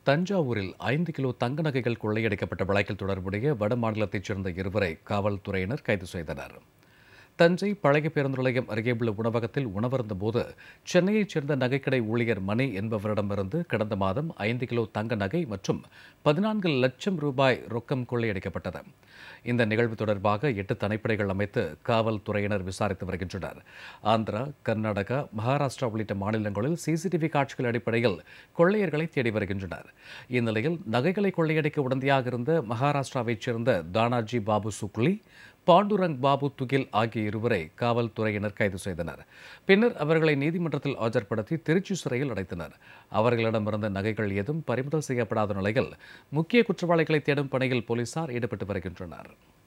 தஞ்சாவூரில் ஐந்து கிலோ தங்க நகைகள் கொள்ளையடிக்கப்பட்ட வழக்கில் தொடர்புடைய வட மாநிலத்தைச் சேர்ந்த இருவரை காவல்துறையினர் கைது செய்தனர் தஞ்சை பழைய பேருந்து நிலையம் அருகே உள்ள உணவகத்தில் உணவருந்த போது சென்னையைச் சேர்ந்த நகைக்கடை ஊழியர் மணி என்பவரிடமிருந்து கடந்த மாதம் ஐந்து கிலோ தங்க நகை மற்றும் பதினான்கு லட்சம் ரூபாய் ரொக்கம் கொள்ளையடிக்கப்பட்டது இந்த நிகழ்வு தொடர்பாக எட்டு தனிப்படைகள் அமைத்து காவல்துறையினர் விசாரித்து வருகின்றனர் ஆந்திரா கர்நாடகா மகாராஷ்டிரா உள்ளிட்ட மாநிலங்களில் சிசிடிவி காட்சிகள் அடிப்படையில் கொள்ளையர்களை தேடி வருகின்றனர் இந்நிலையில் நகைகளை கொள்ளையடிக்க உடந்தையாக இருந்த மகாராஷ்டிராவைச் சேர்ந்த தானாஜி பாபு சுக்லி பாண்டுரங் பாபு துகில் ஆகிய இருவரை காவல்துறையினர் கைது செய்தனர் பின்னர் அவர்களை நீதிமன்றத்தில் ஆஜர்படுத்தி திருச்சி சிறையில் அடைத்தனர் அவர்களிடமிருந்த நகைகள் ஏதும் பறிமுதல் செய்யப்படாத நிலையில் முக்கிய குற்றவாளிகளை தேடும் பணியில் போலீசார் ஈடுபட்டு வருகின்றனர்